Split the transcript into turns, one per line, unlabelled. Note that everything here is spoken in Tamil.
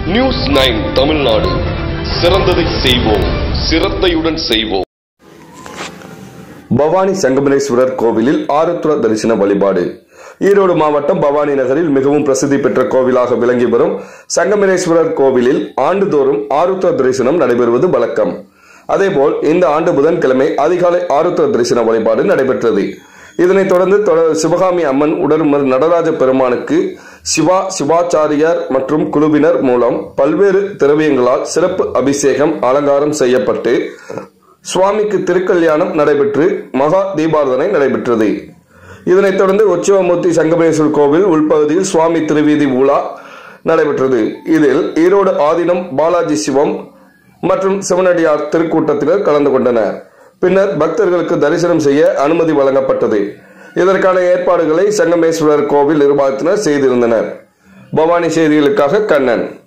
நியூஸ் நைன் தமிழ்நாடு சிறந்ததை செய்வோம் சிரத்தையுடன் செய்வோம்
பவானி சங்கமனேஸ்வரர் கோவிலில் ஆருத்ர தரிசன வழிபாடு ஈரோடு மாவட்டம் பவானி நகரில் மிகவும் பிரசித்தி பெற்ற கோவிலாக விளங்கி வரும் சங்கமனேஸ்வரர் கோவிலில் ஆண்டுதோறும் ஆருத்ர தரிசனம் நடைபெறுவது வழக்கம் அதேபோல் இந்த ஆண்டு புதன்கிழமை அதிகாலை ஆருத்ர தரிசன வழிபாடு நடைபெற்றது இதனைத் தொடர்ந்து தொட- சிவகாமி அம்மன் உடன்மர் நடராஜ பெருமானுக்கு சிவா சிவாச்சாரியார் மற்றும் குழுவினர் மூலம் பல்வேறு திரவியங்களால் சிறப்பு அபிஷேகம் அலங்காரம் செய்யப்பட்டு சுவாமிக்கு திருக்கல்யாணம் நடைபெற்று மகா தீபாரதனை நடைபெற்றது இதனைத் தொடர்ந்து உற்சவமூர்த்தி சங்கமேஸ்வரர் கோவில் உள்பகுதியில் சுவாமி திருவீதி உலா நடைபெற்றது இதில் ஈரோடு ஆதீனம் பாலாஜி சிவம் மற்றும் சிவனடியார் திருக்கூட்டத்தினர் கலந்து கொண்டனர் பின்னர் பக்தர்களுக்கு தரிசனம் செய்ய அனுமதி வழங்கப்பட்டது இதற்கான ஏற்பாடுகளை சங்கமேஸ்வரர் கோவில் நிர்வாகத்தினர் செய்திருந்தனர் பவானி செய்திகளுக்காக கண்ணன்